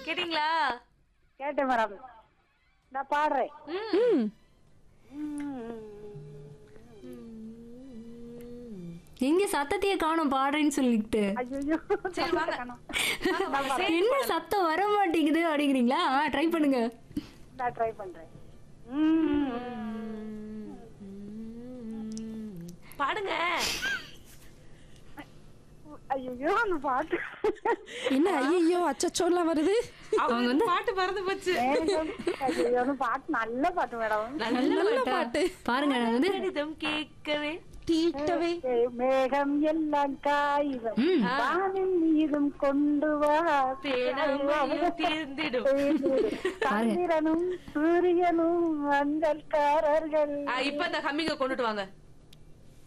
கேட்டீங்களா கேட்டேன் மேடம் நான் பாடுறேன் ம். ம் எங்க சத்தத்தையே காணோம் பாடுறேன்னு சொல்லிட்டு ஐயோ சரி வாங்க வாங்க, வாங்க, சரி. என்ன சத்தம் வர மாட்டேங்குது அப்படிங்கிறீங்களா ட்ரை பண்ணுங்க நான் ட்ரை பண்றேன் பாடுங்க ஐயோ அந்த பாட்டு என்ன ஐயோ அச்சச்சோலாம் வருது அவங்க வந்து பாட்டு மறந்து போச்சு ஐயோ அந்த பாட்டு நல்ல பாட்டு மேடம் நல்ல பாட்டு பாருங்க நான் வந்து கடிதம் கேட்கவே தீட்டவே மேகம் எல்லாம் காகிதம் ம். வானின் மீதும் கொண்டு வா தேனமையும் தீர்ந்திடும் சந்திரனும் சூரியனும் மஞ்சள்காரர்கள் ஆ, இப்ப அந்த ஹம்மிங்க கொண்டுட்டு வாங்க